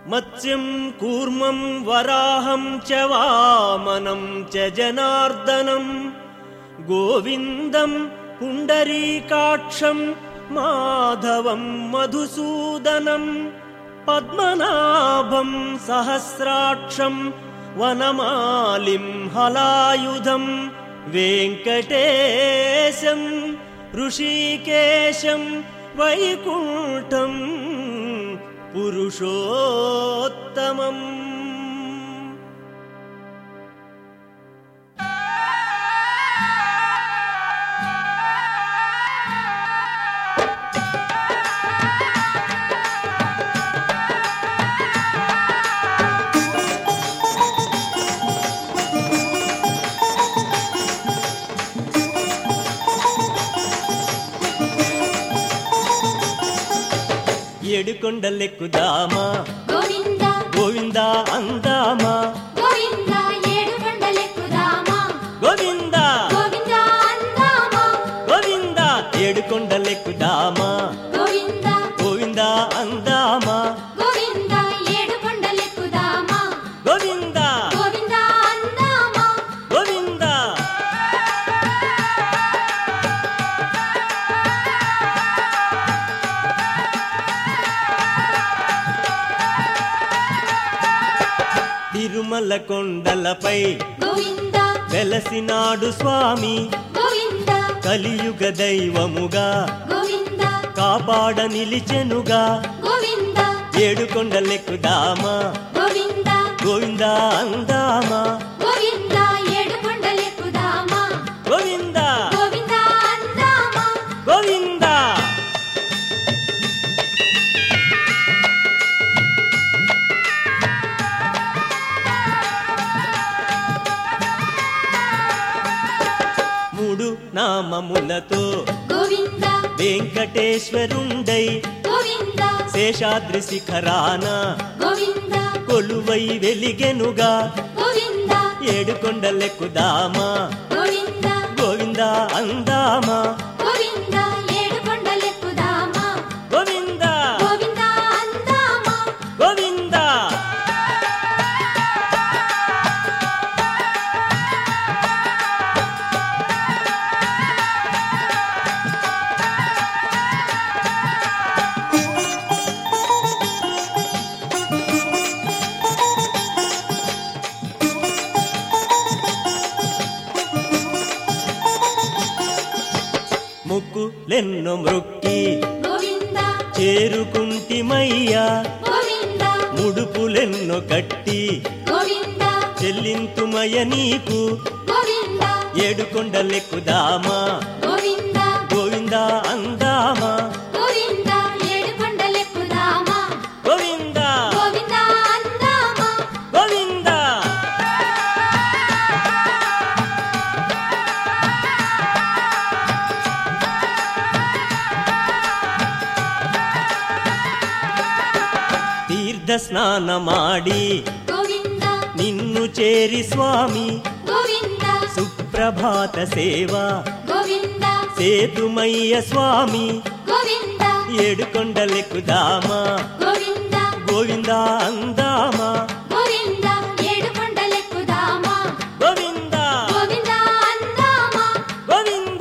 మత్స్యం కూర్మం వరాహం చ వామనం చ జనార్దనం గోవిందం పుండరీకాక్షం మాధవం మధుసూదనం పద్మనాభం సహస్రాక్షం వనమాలిం హలాయుధం వెంకటేశం ఋషికేశం వైకుంఠం పురుషోత్తమం ఏడుకొండలెక్కుదామా గోవింద గోవింద అందామా గోవింద ఏడు కొండలెక్కుదామా గోవింద గోవింద అందామా గోవింద ఏడుకొండలెక్కుదామా గోవింద గోవింద అందామా గోవింద ఏడు కొండలెక్కుదామా గోవింద గోవింద అందామా గోవింద తిరుమల కొండలపై గోవింద వెలసినాడు స్వామి గోవింద కలియుగ దైవముగా గోవింద కాపాడ నిలిచెనుగా గోవింద ఏడు కొండలెక్కుదామా గోవింద గోవింద అందామా గోవింద ఏడు కొండలెక్కుదామా గోవింద గోవింద అందామా గోవింద మూడు నామములతో గోవింద వెంకటేశ్వరుండై గోవింద శేషాద్రి శిఖరాన గోవింద కొలువై వెలిగెనుగా గోవింద ఏడు కొండలెక్కుదామా గోవింద గోవింద అందామా గోవింద ఏడు కొండలెక్కుదామా గోవింద గోవింద అందామా గోవింద ముక్కులెన్నో మృక్కి గోవింద చేరుకుంటిమయ్యా గోవింద ముడుపులెన్నో కట్టి గోవింద చెల్లింతుమయ నీకు గోవింద ఏడు కొండలెక్కుదామా గోవింద గోవింద అందామా గోవింద ఏడు కొండలెక్కుదామా గోవింద గోవింద అందామా గోవింద తీర్థ స్నానమాడి గోవింద నిన్ను చేరి స్వామి గోవింద సుప్రభాత సేవ గోవింద సేతుమయ్య స్వామి గోవింద ఏడు కొండలెక్కుదామా గోవింద గోవింద అందామా గోవింద ఏడు కొండలెక్కుదామా గోవింద గోవింద అందామా గోవింద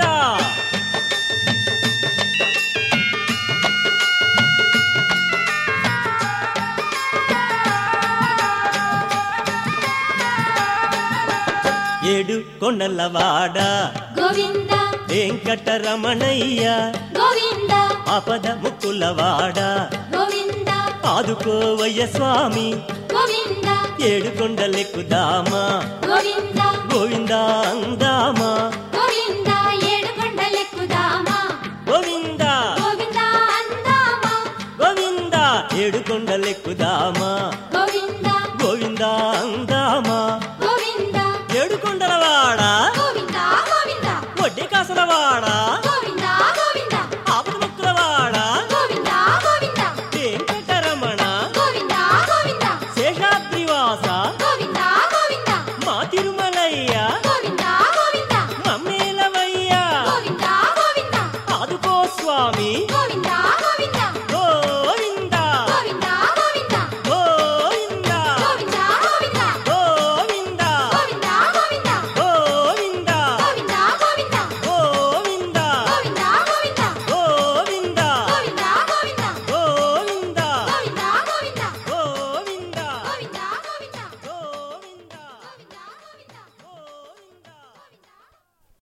ఏడు కొండలవాడ గోవింద వెంకటరమణయ్య గోవింద ఆపద ముక్కులవాడ గోవింద ఆదుకోవయ్య స్వామి గోవింద ఏడు కొండలెక్కుదామా గోవింద గోవింద అందామా గోవింద ఏడు కొండలెక్కుదామా గోవింద గోవింద అందామా గోవింద ఏడు కొండలెక్కుదామా గోవింద గోవింద అందామా గోవింద ఏడు కొండలవాడ గోవింద గోవింద వడ్డీ కాసలవాడ గోవింద గోవింద ఆపద ముక్కులవాడ గోవింద గోవింద వెంకటరమణ గోవింద గోవింద శేషాద్రివాస గోవింద గోవింద మా తిరుమలయ్య గోవింద గోవింద మమ్మేలవయ్య గోవింద గోవింద ఆదుకో స్వామి